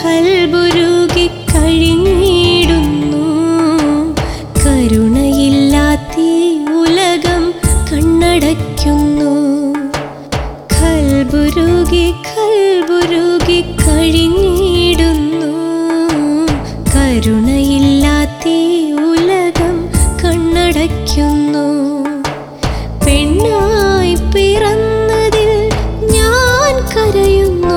കൽബുരുകി കഴിഞ്ഞിടുന്നു കരുണയില്ലാത്തീ ഉലകം കണ്ണടയ്ക്കുന്നു കൽബുരുകി കൽബുരുകി കഴിഞ്ഞിടുന്നു കരുണയില്ലാത്തീ ഉലകം കണ്ണടയ്ക്കുന്നു പെണ്ണായി പിറന്നതിൽ ഞാൻ കരയുന്നു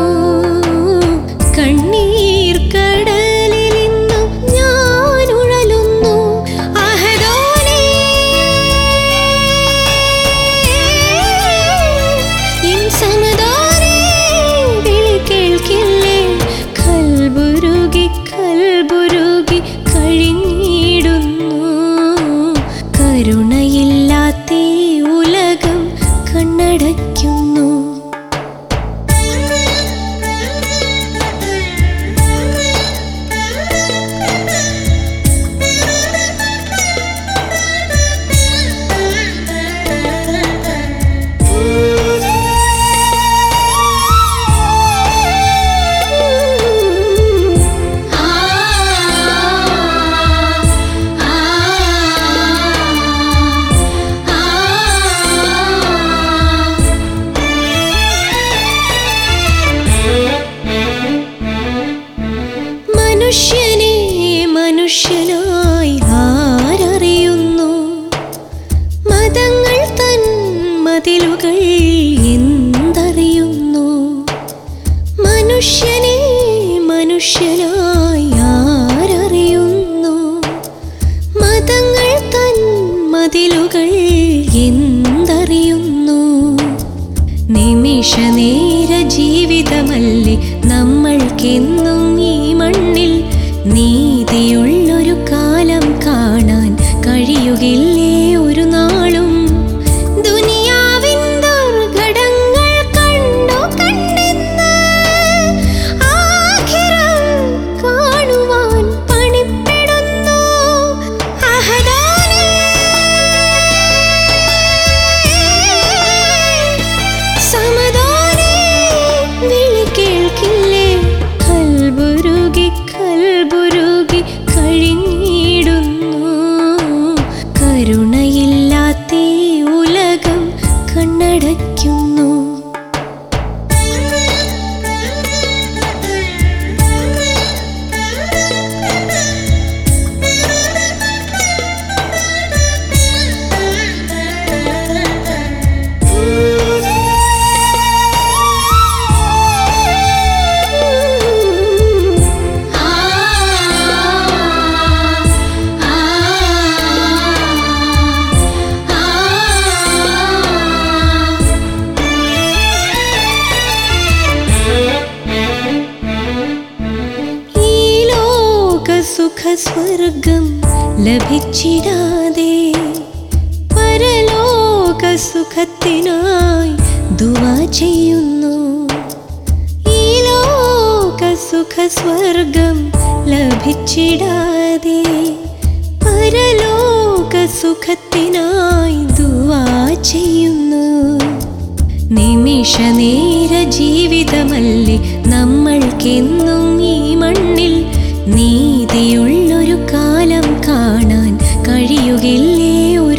കണ്ണീർ കടലിൽ ഇന്നും ഞാൻ ഉഴലുന്നു അഹദോനേ എൻ സമദോനേ വിളി കേൾക്കില്ലേ കൽബുരുകി കൽബുരുകി കഴിഞ്ഞിടുന്നു കരുണയില്ലാത്തീ ഉലകം കണ്ണടയ്ക്കുന്നു മനുഷ്യനെ മനുഷ്യനായി ആരറിയുന്നു മതങ്ങൾ തൻ മതിലുകൾ എന്തറിയുന്നു മനുഷ്യനെ മനുഷ്യനായി ആരറിയുന്നു മതങ്ങൾ തൻ മതിലുകൾ എന്തറിയുന്നു നിമിഷ നേര ജീവിതമല്ലേ നമ്മൾക്കെന്നും ഈ മണ്ണിൽ നീതിയുള്ളൊരു കാലം കാണാൻ കഴിയുകില്ലേ ഒരു നാളും ദുനിയാവിൻ ദുർഘടങ്ങൾ കണ്ടു കണ്ടെന്ന് ആഖിറം കാണുവാൻ പണിപ്പെടുന്നു അഹദാനേ സമദാനേ വിളി കേൾക്കില്ലേ കൽബുരുകി കൽബുരുകി കഴിഞ്ഞിടുന്നു കരുണയില്ലാത്തീ ഉലകം കണ്ണടയ്ക്കുന്നു ഈ ലോക സുഖ സ്വർഗം ലഭിച്ചിടാതെ പരലോക സുഖത്തിനായി ദുവാ ചെയ്യുന്നു ഈ ലോക സുഖ സ്വർഗം ലഭിച്ചിടാതെ പരലോക സുഖത്തിനായി ദുവാ ചെയ്യുന്നു നിമിഷ നേര ജീവിതമല്ലേ നമ്മൾക്കെന്നും ഈ മണ്ണിൽ നീതിയുള്ളൊരു കാലം കാണാൻ കഴിയുകില്ലേ ഒരു